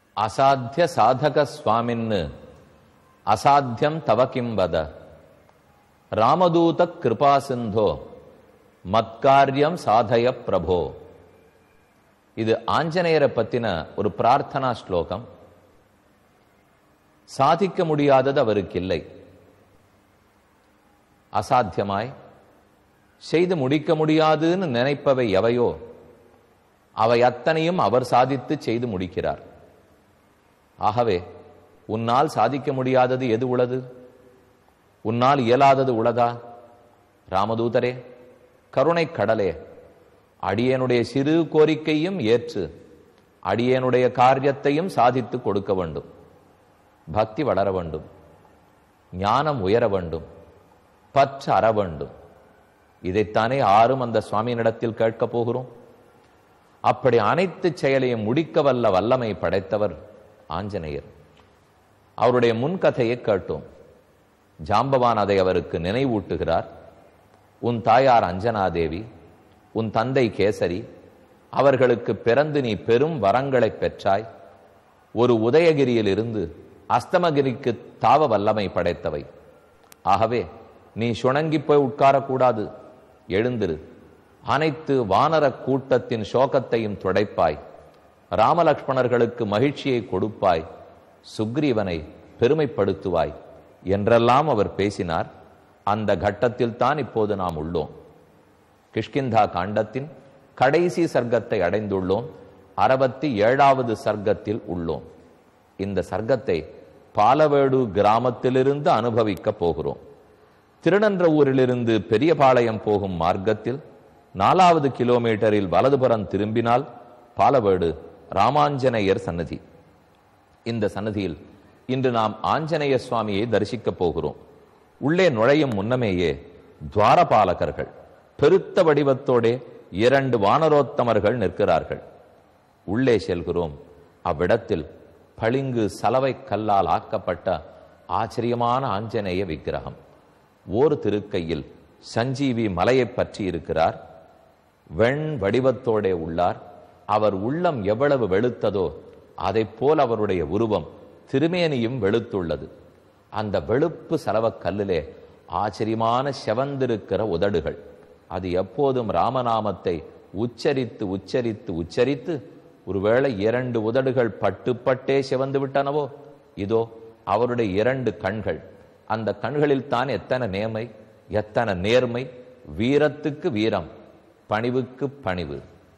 அசாத்திய சாதக சுவாமின்னு அசாத்தியம் தவ கிம் வத ராமதூத கிருபா சிந்தோ மத்காரியம் சாதய பிரபோ இது ஆஞ்சநேயரை பத்தின ஒரு பிரார்த்தனா ஸ்லோகம் சாதிக்க முடியாதது அவருக்கு இல்லை அசாத்தியமாய் செய்து முடிக்க முடியாதுன்னு நினைப்பவை எவையோ அவை அத்தனையும் அவர் சாதித்து செய்து முடிக்கிறார் ஆகவே உன்னால் சாதிக்க முடியாதது எது உளது உன்னால் இயலாதது உளதா ராமதூதரே கருணை கடலே அடியனுடைய சிறு கோரிக்கையும் ஏற்று அடியனுடைய காரியத்தையும் சாதித்து கொடுக்க வேண்டும் பக்தி வளர வேண்டும் ஞானம் உயர வேண்டும் பற்று அற வேண்டும் இதைத்தானே ஆறும் அந்த சுவாமியினிடத்தில் கேட்கப் போகிறோம் அப்படி அனைத்து செயலையும் முடிக்க வல்ல வல்லமை படைத்தவர் ஆஞ்சநேயர் அவருடைய முன்கதையை கேட்டோம் ஜாம்பவான் அதை அவருக்கு நினைவூட்டுகிறார் உன் தாயார் அஞ்சனாதேவி உன் தந்தை கேசரி அவர்களுக்கு பிறந்து நீ பெரும் வரங்களை பெற்றாய் ஒரு உதயகிரியில் இருந்து அஸ்தமகிரிக்கு தாவ வல்லமை படைத்தவை ஆகவே நீ சுணங்கி போய் உட்காரக்கூடாது எழுந்திரு அனைத்து வானர கூட்டத்தின் சோகத்தையும் துடைப்பாய் ராமலக்ஷ்மணர்களுக்கு மகிழ்ச்சியை கொடுப்பாய் சுக்ரீவனை பெருமைப்படுத்துவாய் என்றெல்லாம் அவர் பேசினார் அந்த கட்டத்தில் தான் இப்போது நாம் உள்ளோம் கிஷ்கிந்தா காண்டத்தின் கடைசி சர்க்கத்தை அடைந்துள்ளோம் அறுபத்தி ஏழாவது சர்க்கத்தில் உள்ளோம் இந்த சர்க்கத்தை பாலவேடு கிராமத்திலிருந்து அனுபவிக்க போகிறோம் திருநன்ற ஊரிலிருந்து பெரியபாளையம் போகும் மார்க்கத்தில் நாலாவது கிலோமீட்டரில் வலதுபுறம் திரும்பினால் பாலவேடு ராமாஞ்சநேயர் சன்னதி இந்த சன்னதியில் இன்று நாம் ஆஞ்சநேய சுவாமியை தரிசிக்கப் போகிறோம் உள்ளே நுழையும் முன்னமேயே துவாரபாலகர்கள் பெருத்த வடிவத்தோடே இரண்டு வானரோத்தமர்கள் நிற்கிறார்கள் உள்ளே செல்கிறோம் அவ்விடத்தில் பளிங்கு சலவை கல்லால் ஆக்கப்பட்ட ஆச்சரியமான ஆஞ்சநேய விக்கிரகம் ஓர் திருக்கையில் சஞ்சீவி மலையை பற்றி இருக்கிறார் வெண் வடிவத்தோடே உள்ளார் அவர் உள்ளம் எவ்வளவு வெளுத்ததோ அதை போல் அவருடைய உருவம் திருமேனியும் வெளுத்துள்ளது அந்த வெளுப்பு சலவக் கல்லிலே ஆச்சரியமான செவந்திருக்கிற உதடுகள் அது எப்போதும் ராமநாமத்தை உச்சரித்து உச்சரித்து உச்சரித்து ஒருவேளை இரண்டு உதடுகள் பட்டு பட்டே சிவந்து விட்டனவோ இதோ அவருடைய இரண்டு கண்கள் அந்த கண்களில் தான் எத்தனை நேர்மை எத்தனை நேர்மை வீரத்துக்கு வீரம் பணிவுக்கு பணிவு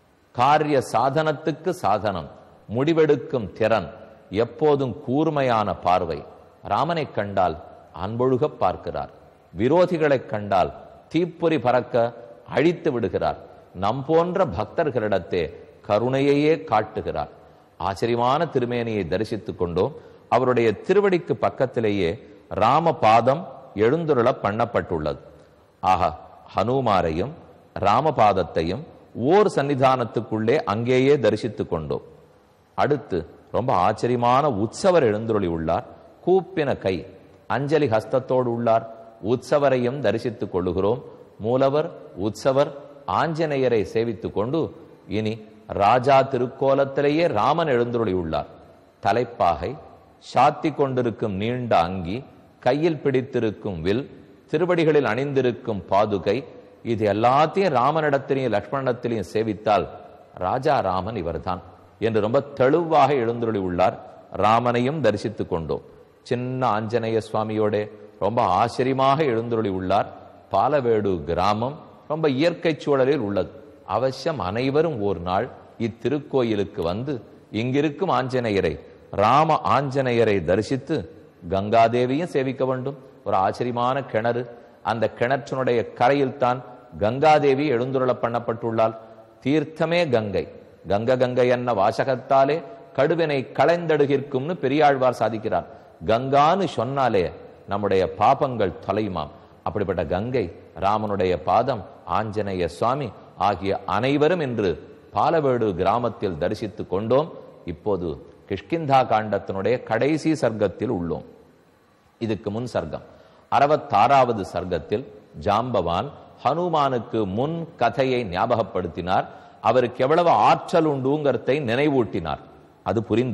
காரிய சாதனத்துக்கு சாதனம் முடிவெடுக்கும் திறன் எப்போதும் கூர்மையான பார்வை ராமனை கண்டால் அன்பொழுக பார்க்கிறார் விரோதிகளைக் கண்டால் தீப்பொறி பறக்க அழித்து விடுகிறார் நம் போன்ற பக்தர்களிடத்தே கருணையையே காட்டுகிறார் ஆச்சரியமான திருமேனியை தரிசித்துக் கொண்டோம் அவருடைய திருவடிக்கு பக்கத்திலேயே ராமபாதம் எழுந்துருள பண்ணப்பட்டுள்ளது ஆக ஹனுமாரையும் ராமபாதத்தையும் ஓர் சன்னிதானத்துக்குள்ளே அங்கேயே தரிசித்துக் கொண்டோம் அடுத்து ரொம்ப ஆச்சரியமான உற்சவர் எழுந்துருளி உள்ளார் கூப்பின கை அஞ்சலி ஹஸ்தத்தோடு உள்ளார் உற்சவரையும் தரிசித்துக் கொள்ளுகிறோம் மூலவர் உற்சவர் ஆஞ்சநேயரை சேவித்துக் கொண்டு இனி ராஜா திருக்கோலத்திலேயே ராமன் எழுந்துருளி உள்ளார் தலைப்பாகை சாத்தி கொண்டிருக்கும் நீண்ட அங்கி கையில் பிடித்திருக்கும் வில் திருவடிகளில் அணிந்திருக்கும் பாதுகை இது எல்லாத்தையும் ராமனிடத்திலையும் லக்ஷ்மணத்திலையும் சேவித்தால் ராஜா ராமன் இவர்தான் என்று ரொம்ப தெளிவாக எழுந்துருளி உள்ளார் ராமனையும் தரிசித்துக் கொண்டோம் சின்ன ஆஞ்சநேய சுவாமியோட ரொம்ப ஆச்சரியமாக எழுந்துருளி உள்ளார் பாலவேடு கிராமம் ரொம்ப இயற்கை சூழலில் உள்ளது அவசியம் அனைவரும் ஒரு நாள் இத்திருக்கோயிலுக்கு வந்து இங்கிருக்கும் ஆஞ்சநேயரை ராம ஆஞ்சநேயரை தரிசித்து கங்காதேவியும் சேவிக்க வேண்டும் ஒரு ஆச்சரியமான கிணறு அந்த கிணற்றினுடைய கரையில் தான் கங்காதேவி எழுந்துருள பண்ணப்பட்டுள்ளாள் தீர்த்தமே கங்கை கங்க கங்கை என்ன வாசகத்தாலே கடுவினை களைந்தடுகிற்கும்னு பெரியாழ்வார் சாதிக்கிறார் கங்கான்னு சொன்னாலே நம்முடைய பாபங்கள் தொலையுமாம் அப்படிப்பட்ட கங்கை ராமனுடைய பாதம் ஆஞ்சநேய சுவாமி ஆகிய அனைவரும் இன்று பாலவேடு கிராமத்தில் தரிசித்துக் கொண்டோம் இப்போது கிஷ்கிந்தா காண்டத்தினுடைய கடைசி சர்க்கத்தில் உள்ளோம் இதுக்கு முன் சர்க்கம் அறுபத்தாறாவது சர்க்கத்தில் ஜாம்பவான் ஹனுமானுக்கு முன் கதையை ஞாபகப்படுத்தினார் அவருக்கு எவ்வளவு ஆற்றல் உண்டுங்கிறதை நினைவூட்டினார் அது புரிந்தது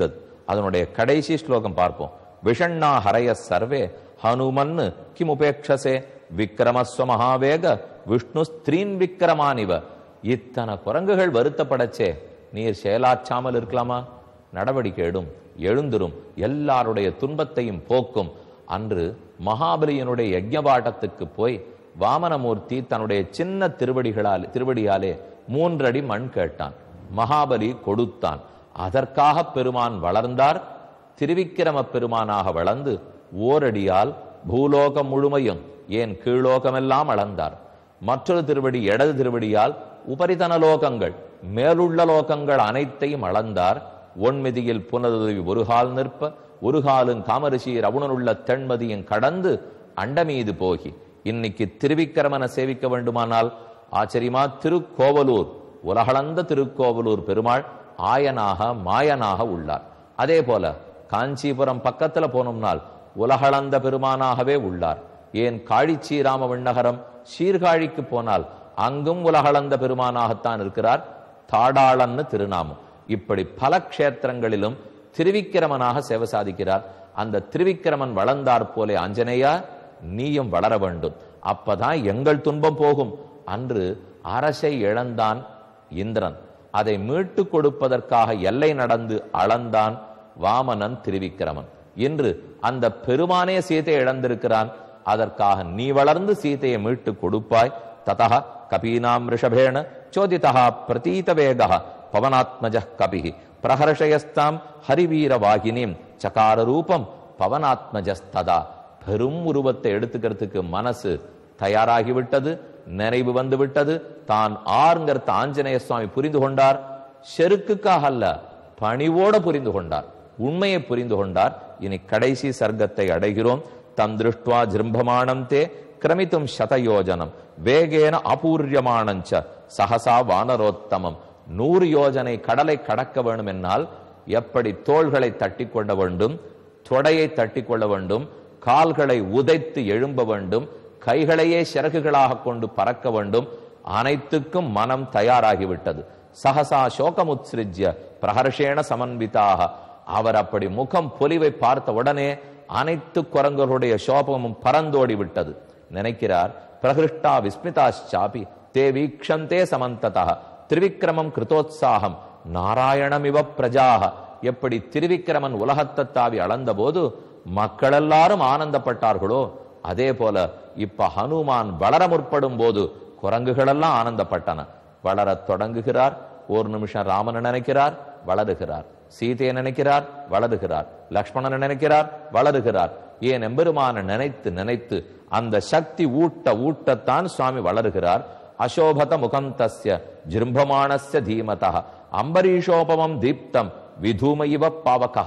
அதனுடைய கடைசி ஸ்லோகம் பார்ப்போம் விஷண்ணா ஹரய சர்வே ஹனுமன்னு கிமுபேக்ஷசே விக்ரமஸ்வ மகாவேக விஷ்ணு ஸ்திரீன் விக்ரமானிவ இத்தனை குரங்குகள் வருத்தப்படச்சே நீர் செயலாற்றாமல் இருக்கலாமா நடவடிக்கை எடும் எழுந்திரும் எல்லாருடைய துன்பத்தையும் போக்கும் அன்று மகாபலியனுடைய யஜ்ஞபாட்டத்துக்கு போய் வாமனமூர்த்தி தன்னுடைய சின்ன திருவடிகளால் திருவடியாலே மூன்றடி மண் கேட்டான் மகாபலி கொடுத்தான் அதற்காக பெருமான் வளர்ந்தார் திருவிக்கிரம பெருமானாக வளர்ந்து ஓரடியால் பூலோகம் முழுமையும் ஏன் கீழோகமெல்லாம் அளந்தார் மற்றொரு திருவடி இடது திருவடியால் உபரிதன லோகங்கள் மேலுள்ள லோகங்கள் அனைத்தையும் அளந்தார் ஒன்மிதியில் புனதுதவி ஒரு கால் நிற்ப ஒரு காலும் காமரிஷியர் அவுணனுள்ள தென்மதியும் கடந்து அண்டமீது போகி இன்னைக்கு திருவிக்கிரமனை சேவிக்க வேண்டுமானால் ஆச்சரியமா திருக்கோவலூர் உலகளந்த திருக்கோவலூர் பெருமாள் ஆயனாக மாயனாக உள்ளார் அதே போல காஞ்சிபுரம் பக்கத்துல போனோம்னால் உலகளந்த பெருமானாகவே உள்ளார் ஏன் காழிச்சீராம விண்ணகரம் சீர்காழிக்கு போனால் அங்கும் உலகளந்த பெருமானாகத்தான் இருக்கிறார் தாடாளன்னு திருநாமம் இப்படி பல க்ஷேத்திரங்களிலும் திருவிக்கிரமனாக சேவை சாதிக்கிறார் அந்த திருவிக்கிரமன் வளர்ந்தார் போலே ஆஞ்சநேயா நீயும் வளர வேண்டும் அப்பதான் எங்கள் துன்பம் போகும் அன்று அரசை இழந்தான் இந்திரன் அதை மீட்டு கொடுப்பதற்காக எல்லை நடந்து அளந்தான் வாமனன் திருவிக்கிரமன் இன்று அந்த பெருமானே சீதை இழந்திருக்கிறான் அதற்காக நீ வளர்ந்து சீதையை மீட்டு கொடுப்பாய் ததா கபீனாம் ரிஷபேண சோதிதா பிரதீத வேக பவனாத்மஜ கபி பிரஹர்ஷயஸ்தாம் ஹரிவீர வாகினிம் சகார ரூபம் பவனாத்மஜஸ்ததா பெரும் உருவத்தை எடுத்துக்கிறதுக்கு மனசு தயாராகிவிட்டது நினைவு வந்து விட்டது தான் ஆறுங்கிறத ஆஞ்சநேய சுவாமி புரிந்து கொண்டார் செருக்குக்காக அல்ல பணிவோட புரிந்து கொண்டார் உண்மையை புரிந்து கொண்டார் இனி கடைசி சர்க்கத்தை அடைகிறோம் தம் திருஷ்டுவா ஜிரும்பமானம் தே கிரமித்தும் சதயோஜனம் வேகேன அபூர்யமானஞ்ச சகசா வானரோத்தமம் நூறு யோஜனை கடலை கடக்க வேண்டும் என்னால் எப்படி தோள்களை தட்டி கொள்ள வேண்டும் தொடையை தட்டி கொள்ள வேண்டும் கால்களை உதைத்து எழும்ப வேண்டும் கைகளையே சிறகுகளாக கொண்டு பறக்க வேண்டும் அனைத்துக்கும் மனம் தயாராகிவிட்டது சகசா சோகமுத்ஸ்ரிஜ்ய பிரஹர்ஷேண சமன்விதாக அவர் அப்படி முகம் பொலிவை பார்த்த உடனே அனைத்து குரங்களுடைய சோபமும் பறந்தோடி விட்டது நினைக்கிறார் பிரகிருஷ்டா விஸ்மிதாச்சாபி தே வீக்ஷந்தே சமந்ததா திரிவிக்ரமம் கிருதோத்சாகம் நாராயணமிவ பிரஜாக எப்படி திருவிக்கிரமன் உலகத்தை தாவி அளந்த போது மக்கள் எல்லாரும் ஆனந்தப்பட்டார்களோ அதே போல இப்ப ஹனுமான் வளர முற்படும் போது குரங்குகள் எல்லாம் ஆனந்தப்பட்டன வளரத் தொடங்குகிறார் ஒரு நிமிஷம் ராமன் நினைக்கிறார் வளருகிறார் சீதையை நினைக்கிறார் வளருகிறார் லக்ஷ்மணன் நினைக்கிறார் வளருகிறார் ஏன் எம்பெருமான நினைத்து நினைத்து அந்த சக்தி ஊட்ட ஊட்டத்தான் சுவாமி வளருகிறார் அசோபத முகம் தஸ்ய ஜிரும்பமானஸ்ய தீமதா அம்பரீஷோபமம் தீப்தம் விதூம இவ பாவகா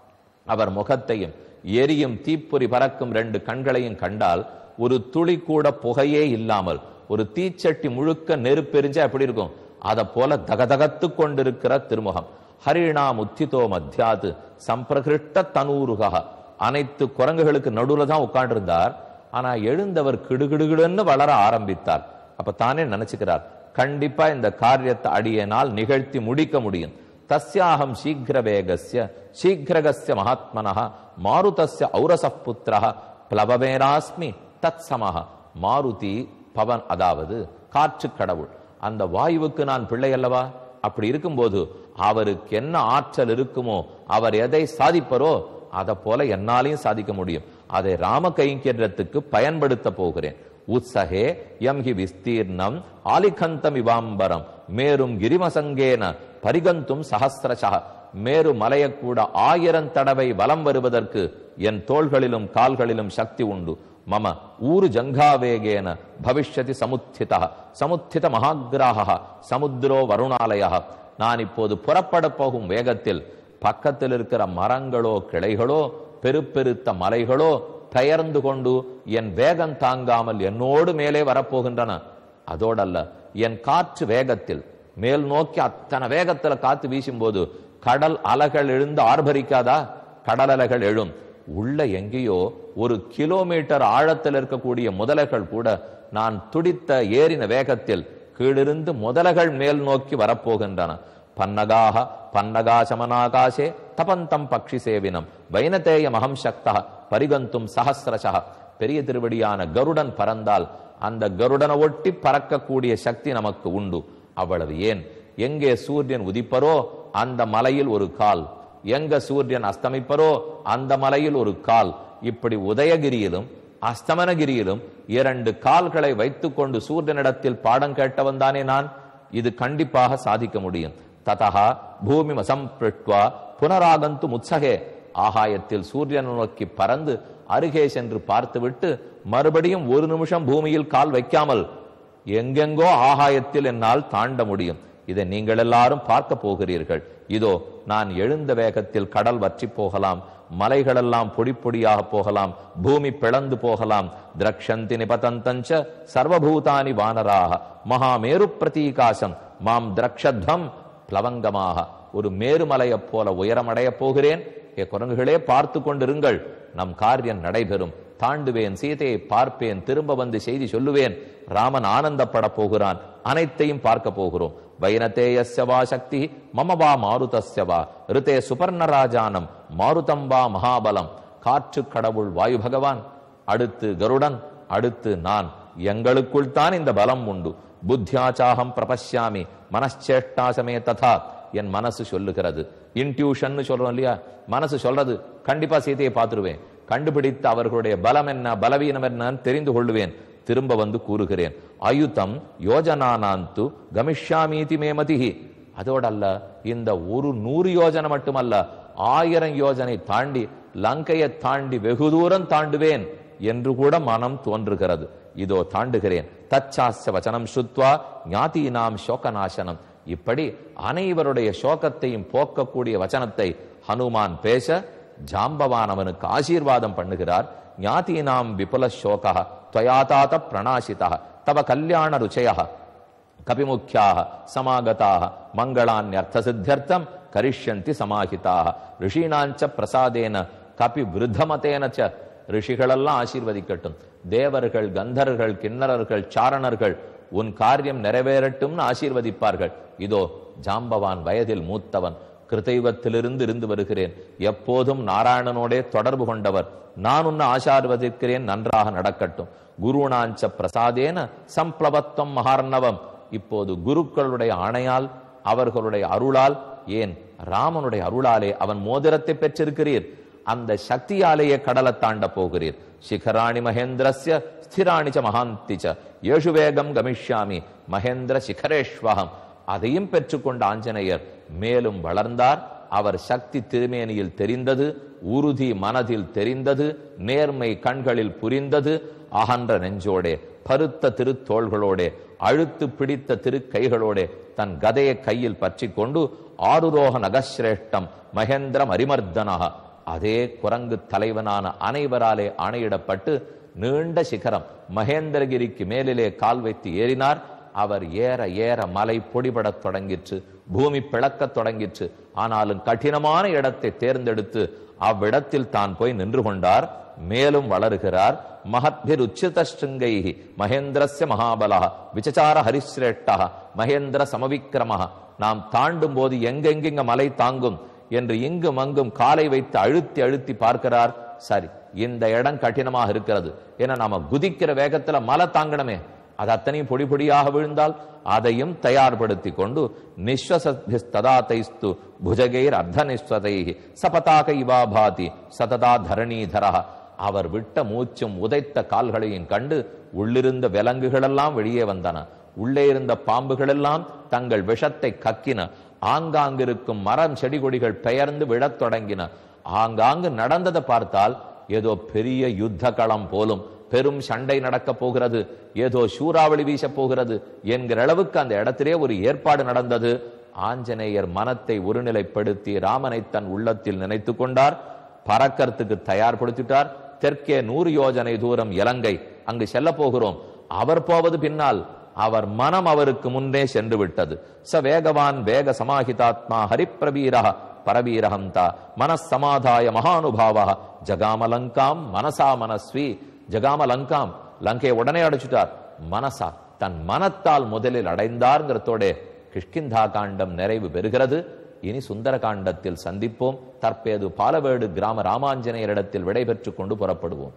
அவர் முகத்தையும் எரியும் தீப்பொறி பறக்கும் ரெண்டு கண்களையும் கண்டால் ஒரு துளி கூட புகையே இல்லாமல் ஒரு தீச்சட்டி முழுக்க நெருப்பெரிஞ்சா எப்படி இருக்கும் அதை போல தகதகத்து கொண்டிருக்கிற திருமுகம் ஹரிணா முத்திதோ மத்தியாது சம்பிரகிருஷ்ட தனூருகா அனைத்து குரங்குகளுக்கு நடுவுல தான் உட்கார்ந்திருந்தார் ஆனா எழுந்தவர் கிடுகிடுகிடுன்னு வளர ஆரம்பித்தார் அப்ப தானே நினைச்சுக்கிறார் கண்டிப்பா இந்த காரியத்தை அடியனால் நிகழ்த்தி முடிக்க முடியும் தஸ்யாஹம் சீக்கிர வேகஸ்ய சீக்கிரகஸ்ய மகாத்மனः மாருதஸ்ய ஔரசப் புத்திரः பிளவவேராஸ்மி தத் சமஹ மாருதி பவன் அதாவது காற்று கடவுள் அந்த வாயுவுக்கு நான் பிள்ளை அல்லவா அப்படி இருக்கும்போது அவருக்கு என்ன ஆற்றல் இருக்குமோ அவர் எதை சாதிப்பரோ அதை போல என்னாலையும் சாதிக்க முடியும் அதை ராம கைங்கரியத்துக்கு பயன்படுத்த போகிறேன் உத்சகே எம் ஹி விஸ்தீர்ணம் ஆலிகந்தம் இவாம்பரம் மேரும் கிரிமசங்கேன பரிகந்தும் சஹசிரசக மேரு மலையக்கூட ஆயிரம் தடவை வலம் வருவதற்கு என் தோள்களிலும் கால்களிலும் சக்தி உண்டு மம ஊரு ஜங்காவேகேன பவிஷ்யதி சமுத்தித சமுத்தித மகாகிராக சமுத்திரோ வருணாலய நான் இப்போது புறப்பட போகும் வேகத்தில் பக்கத்தில் இருக்கிற மரங்களோ கிளைகளோ பெருப்பெருத்த மலைகளோ பெயர்ந்து கொண்டு என் வேகம் தாங்காமல் என்னோடு மேலே வரப்போகின்றன அதோடல்ல என் காற்று வேகத்தில் மேல் நோக்கி அத்தனை வேகத்துல காத்து வீசும்போது கடல் அலைகள் எழுந்து ஆர்ப்பரிக்காதா கடல் அலைகள் எழும் உள்ள எங்கேயோ ஒரு கிலோமீட்டர் ஆழத்தில் இருக்கக்கூடிய முதலைகள் கூட நான் துடித்த ஏறின வேகத்தில் கீழிருந்து முதலைகள் மேல் நோக்கி வரப்போகின்றன பன்னகாக பன்னகாசமனாகாசே தபந்தம் பக்ஷி சேவினம் வைனதேயம் அகம் சக்தா பரிகந்தும் சஹசிரசா பெரிய திருவடியான கருடன் பறந்தால் அந்த கருடனை ஒட்டி பறக்கக்கூடிய சக்தி நமக்கு உண்டு அவ்வளவு ஏன் எங்கே சூரியன் உதிப்பரோ அந்த மலையில் ஒரு கால் எங்க சூரியன் அஸ்தமிப்பரோ அந்த மலையில் ஒரு கால் இப்படி உதயகிரியிலும் அஸ்தமனகிரியிலும் இரண்டு கால்களை வைத்துக்கொண்டு சூரியனிடத்தில் பாடம் கேட்டவன் தானே நான் இது கண்டிப்பாக சாதிக்க முடியும் ததா பூமி மசம்பிருட்வா புனராகந்து முத்சகே ஆகாயத்தில் சூரியனை நோக்கி பறந்து அருகே சென்று பார்த்துவிட்டு மறுபடியும் ஒரு நிமிஷம் பூமியில் கால் வைக்காமல் எங்கெங்கோ ஆகாயத்தில் என்னால் தாண்ட முடியும் இதை நீங்கள் எல்லாரும் பார்க்க போகிறீர்கள் இதோ நான் எழுந்த வேகத்தில் கடல் வற்றி போகலாம் மலைகளெல்லாம் பொடி பொடியாக போகலாம் பூமி பிளந்து போகலாம் திரக்ஷந்தி நிபதந்தஞ்ச சர்வபூதானி வானராக மகாமேரு பிரதீகாசம் மாம் திரக்ஷத்வம் பிளவங்கமாக ஒரு மேருமலையைப் போல உயரமடையப் போகிறேன் ஏ குரங்குகளே பார்த்து கொண்டிருங்கள் நம் காரியம் நடைபெறும் தாண்டுவேன் சீதையை பார்ப்பேன் திரும்ப வந்து செய்தி சொல்லுவேன் ராமன் ஆனந்தப்பட போகிறான் அனைத்தையும் பார்க்க போகிறோம் வைனதேயஸ்ய வா சக்தி மம வா மாருதஸ்ய வா ரிதே சுபர்ணராஜானம் மாருதம் வா மகாபலம் காற்று கடவுள் வாயு பகவான் அடுத்து கருடன் அடுத்து நான் எங்களுக்குள் தான் இந்த பலம் உண்டு புத்தியாச்சாகம் பிரபஷ்யாமி மனச்சேஷ்டாசமே ததா என் மனசு சொல்லுகிறது இன்டியூஷன் சொல்றோம் இல்லையா மனசு சொல்றது கண்டிப்பா சீதையை பார்த்துருவேன் கண்டுபிடித்து அவர்களுடைய பலம் என்ன பலவீனம் என்னன்னு தெரிந்து கொள்ளுவேன் திரும்ப வந்து கூறுகிறேன் அயுதம் யோஜனானாந்து கமிஷ்யாமீதி மேமதிஹி அதோட அல்ல இந்த ஒரு நூறு யோஜனை மட்டுமல்ல ஆயிரம் யோஜனை தாண்டி லங்கையை தாண்டி வெகு தூரம் தாண்டுவேன் என்று கூட மனம் தோன்றுகிறது இதோ தாண்டுகிறேன் தச்சாஸ்ய வச்சனம் சுத்வா ஞாதீனாம் சோகநாசனம் இப்படி அனைவருடைய சோகத்தையும் போக்கக்கூடிய வச்சனத்தை ஹனுமான் பேச ஜாம்பவான் அவனுக்கு ஆசீர்வாதம் பண்ணுகிறார் ஞாதீனாம் விபுல சோகா துவயாதாத பிரணாசிதா தவ கல்யாண ருச்சய கபிமுக்கியாக சமாகதாக மங்களான்யர்த்த சித்தியர்த்தம் கரிஷ்யந்தி சமாஹிதாக ரிஷீனாஞ்ச பிரசாதேன கபி விருத்தமதேன ச ரிஷிகளெல்லாம் ஆசீர்வதிக்கட்டும் தேவர்கள் கந்தர்கள் கிண்ணறர்கள் சாரணர்கள் உன் காரியம் நிறைவேறட்டும்னு ஆசீர்வதிப்பார்கள் இதோ ஜாம்பவான் வயதில் மூத்தவன் கிருத்தைவத்திலிருந்து இருந்து வருகிறேன் எப்போதும் நாராயணனோடே தொடர்பு கொண்டவர் நான் உன்னை ஆசார்வதிக்கிறேன் நன்றாக நடக்கட்டும் குருணாஞ்ச பிரசாதேன சம்ப்ளவத்வம் மகார்ணவம் இப்போது குருக்களுடைய ஆணையால் அவர்களுடைய அருளால் ஏன் ராமனுடைய அருளாலே அவன் மோதிரத்தை பெற்றிருக்கிறீர் அந்த சக்தியாலேயே கடலை தாண்ட போகிறீர் சிகராணி மகேந்திரஸ்ய ஸ்திராணி ச மகாந்தி ச ஏஷு வேகம் கமிஷ்யாமி மகேந்திர சிகரேஷ்வகம் அதையும் பெற்றுக்கொண்ட ஆஞ்சநேயர் மேலும் வளர்ந்தார் அவர் சக்தி திருமேனியில் தெரிந்தது உறுதி மனதில் தெரிந்தது நேர்மை கண்களில் புரிந்தது அகன்ற நெஞ்சோடே பருத்த திருத்தோள்களோடே அழுத்து பிடித்த திருக்கைகளோடே தன் கதையை கையில் பற்றி கொண்டு ஆருரோக நகசிரேஷ்டம் மகேந்திரம் அரிமர்தனாக அதே குரங்கு தலைவனான அனைவராலே ஆணையிடப்பட்டு நீண்ட சிகரம் மகேந்திரகிரிக்கு மேலிலே கால் வைத்து ஏறினார் அவர் ஏற ஏற மலை பொடிபடத் தொடங்கிற்று பூமி பிளக்கத் தொடங்கிற்று ஆனாலும் கடினமான இடத்தை தேர்ந்தெடுத்து அவ்விடத்தில் தான் போய் நின்று கொண்டார் மேலும் வளருகிறார் மகத்பிர் உச்சித ஸ்ருங்கை மகேந்திரஸ்ய மகாபலா விசச்சார ஹரிஸ்ரேட்டா மகேந்திர சமவிக்கிரம நாம் தாண்டும் போது எங்கெங்கிங்க மலை தாங்கும் என்று இங்கும் அங்கும் காலை வைத்து அழுத்தி அழுத்தி பார்க்கிறார் சரி இந்த இடம் கடினமாக இருக்கிறது ஏன்னா நாம குதிக்கிற வேகத்துல மலை தாங்கணுமே அது அத்தனையும் பொடி பொடியாக விழுந்தால் அதையும் தயார்படுத்தி கொண்டு நிஸ்வசதா தைஸ்து புஜகைர் அர்த்த நிஸ்வதை சபதாக இவாபாதி சததா தரணீதரா அவர் விட்ட மூச்சும் உதைத்த கால்களையும் கண்டு உள்ளிருந்த விலங்குகளெல்லாம் வெளியே வந்தன உள்ளே இருந்த பாம்புகளெல்லாம் தங்கள் விஷத்தை கக்கின ஆங்காங்கிருக்கும் மரம் செடி கொடிகள் பெயர்ந்து விழத் தொடங்கின ஆங்காங்கு நடந்ததை பார்த்தால் ஏதோ பெரிய யுத்த களம் போலும் பெரும் சண்டை நடக்க போகிறது ஏதோ சூறாவளி வீச போகிறது என்கிற அளவுக்கு அந்த இடத்திலே ஒரு ஏற்பாடு நடந்தது ஆஞ்சநேயர் மனத்தை ஒருநிலைப்படுத்தி ராமனை தன் உள்ளத்தில் நினைத்து கொண்டார் பறக்கறதுக்கு தயார்படுத்திட்டார் தெற்கே நூறு யோஜனை தூரம் இலங்கை அங்கு செல்ல போகிறோம் அவர் போவது பின்னால் அவர் மனம் அவருக்கு முன்னே சென்று விட்டது ச வேகவான் வேக சமாஹிதாத்மா ஹரிப்பிரவீரா பரவீரஹந்தா மனசமாதாய மகானுபாவா ஜகாமலங்காம் மனசா மனஸ்வி ஜகாமலங்காம் லங்கையை உடனே அடைச்சிட்டார் மனசா தன் மனத்தால் முதலில் அடைந்தார்ங்கிறதோட கிஷ்கிந்தா காண்டம் நிறைவு பெறுகிறது இனி சுந்தர காண்டத்தில் சந்திப்போம் தற்பேது பாலவேடு கிராம ராமாஞ்சநேயரிடத்தில் விடைபெற்றுக் கொண்டு புறப்படுவோம்